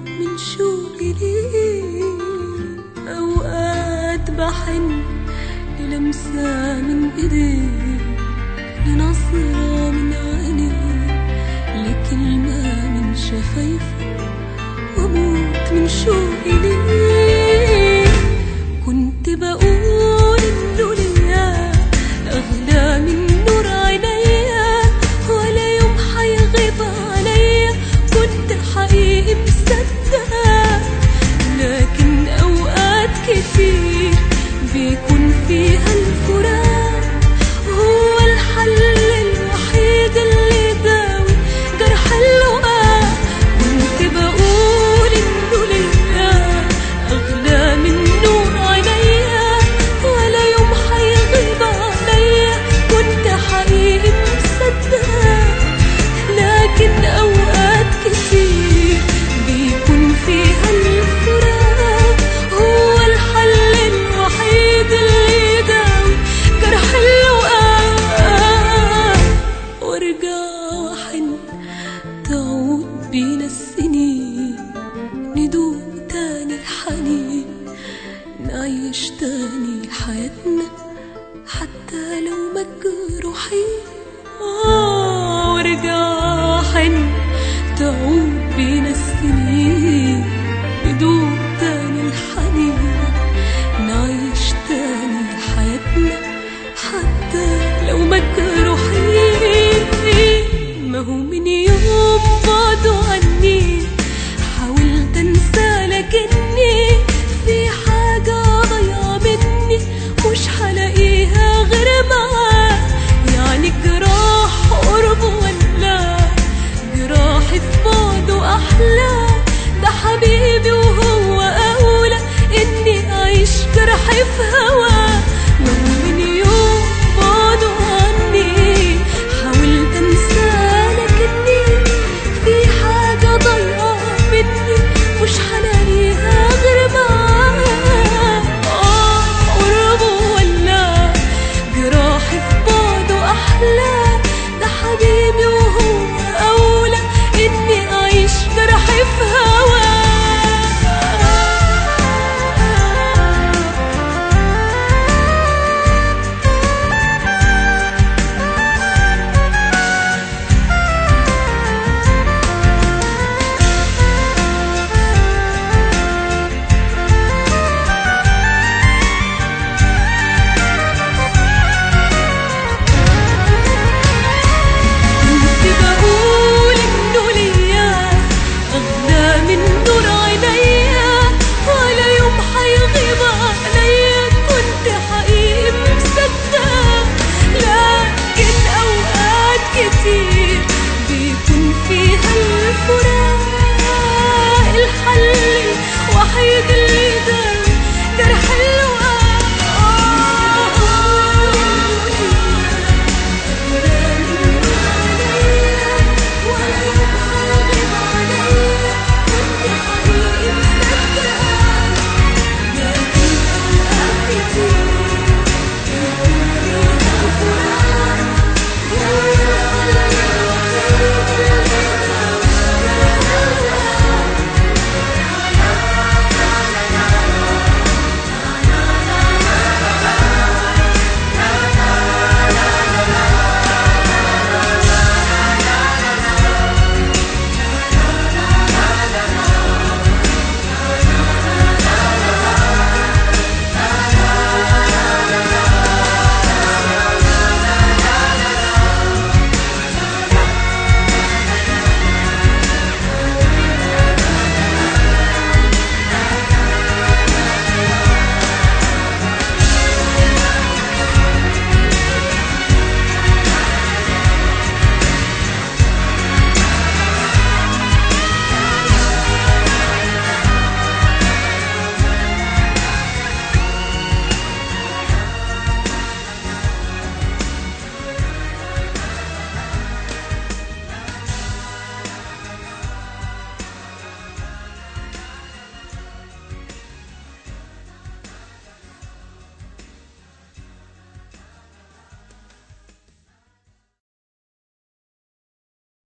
بموت من شوقي ليه أوقات بحن للمسة من إيديه لنظرة من عينيه لكلمة من شفايفه وأموت من شوقي ليه كنت بقول إنه ليا أغلى من نور عينيا ولا يوم حيغيب عليا كنت حقيقي مصدقة لكن أوقات كتير بيكون فيها الفراق هو الحل الوحيد اللي يداوي جرح اللقاء كنت بقول إنه ليا أغلى من نور عينيا ولا يوم حيغيب عليا كنت حقيقي مصدقة لكن أوقات كتير بيكون فيها الفراق هو الحل الوحيد اللي يداوي جرح اللقاء وارجع واحن تعود بينا السنين ندوق تاني الحنين نعيش تاني حياتنا حتى لو مجروحين آه وارجع حن تعود بينا السنين ندوق تاني الحنين نعيش تاني حياتنا حتى لو مجروحين ما هو من يوم بعدوا عني حاولت انسى لكني في حاجة ضايعة مني مش هلاقيها غير معاه يعني جراح قرب ولا جراحي في بعده أحلى ده حبيبي وهو أولى إني أعيش جرحي في هوا